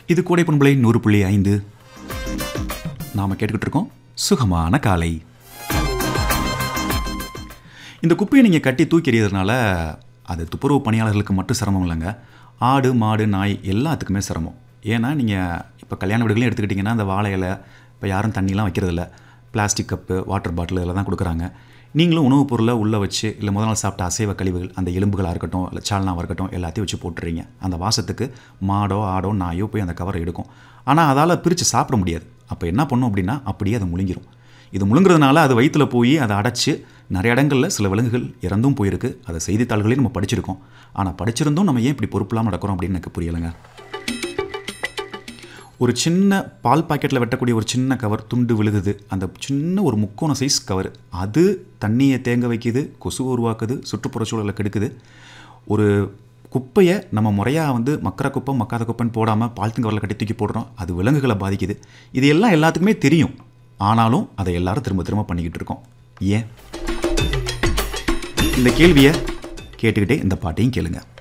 இது கோடை பண்பலை நூறு புள்ளி ஐந்து நாம் கேட்டுக்கிட்டு இருக்கோம் சுகமான காலை இந்த குப்பையை நீங்கள் கட்டி தூக்கி எறியறதுனால அது துப்புரவு பணியாளர்களுக்கு மட்டும் சிரமம் இல்லைங்க ஆடு மாடு நாய் எல்லாத்துக்குமே சிரமம் ஏன்னா நீங்கள் இப்போ கல்யாண வீடுகளையும் எடுத்துக்கிட்டிங்கன்னா அந்த வாழை இலை இப்போ யாரும் தண்ணிலாம் வைக்கிறதில்ல பிளாஸ்டிக் கப்பு வாட்டர் பாட்டில் இதெல்லாம் தான் கொடுக்குறாங்க நீங்களும் உணவுப் பொருளை உள்ளே வச்சு இல்லை முதல் நாள் சாப்பிட்ட அசைவ கழிவுகள் அந்த எலும்புகளாக இருக்கட்டும் இல்லை சால்னாவாக இருக்கட்டும் எல்லாத்தையும் வச்சு போட்டுறீங்க அந்த வாசத்துக்கு மாடோ ஆடோ நாயோ போய் அந்த கவரை எடுக்கும் ஆனால் அதால் பிரித்து சாப்பிட முடியாது அப்போ என்ன பண்ணும் அப்படின்னா அப்படியே அதை முழுங்கிரும் இது முழுங்குறதுனால அது வயிற்றில் போய் அதை அடைச்சி நிறைய இடங்களில் சில விலங்குகள் இறந்தும் போயிருக்கு அதை செய்தித்தாள்களையும் நம்ம படிச்சிருக்கோம் ஆனால் படிச்சிருந்தும் நம்ம ஏன் இப்படி பொறுப்பில்லாமல் நடக்கிறோம் அப்படின்னு எனக்கு புரியலைங்க ஒரு சின்ன பால் பாக்கெட்டில் வெட்டக்கூடிய ஒரு சின்ன கவர் துண்டு விழுகுது அந்த சின்ன ஒரு முக்கோண சைஸ் கவர் அது தண்ணியை தேங்க வைக்குது கொசு உருவாக்குது சுற்றுப்புற சூழலை கெடுக்குது ஒரு குப்பையை நம்ம முறையாக வந்து மக்கிற குப்பை மக்காத குப்பைன்னு போடாமல் பால்த்தின் கவரில் கட்டி தூக்கி போடுறோம் அது விலங்குகளை பாதிக்குது இது எல்லாம் எல்லாத்துக்குமே தெரியும் ஆனாலும் அதை எல்லாரும் திரும்ப திரும்ப பண்ணிக்கிட்டு இருக்கோம் ஏன் இந்த கேள்வியை கேட்டுக்கிட்டே இந்த பாட்டையும் கேளுங்க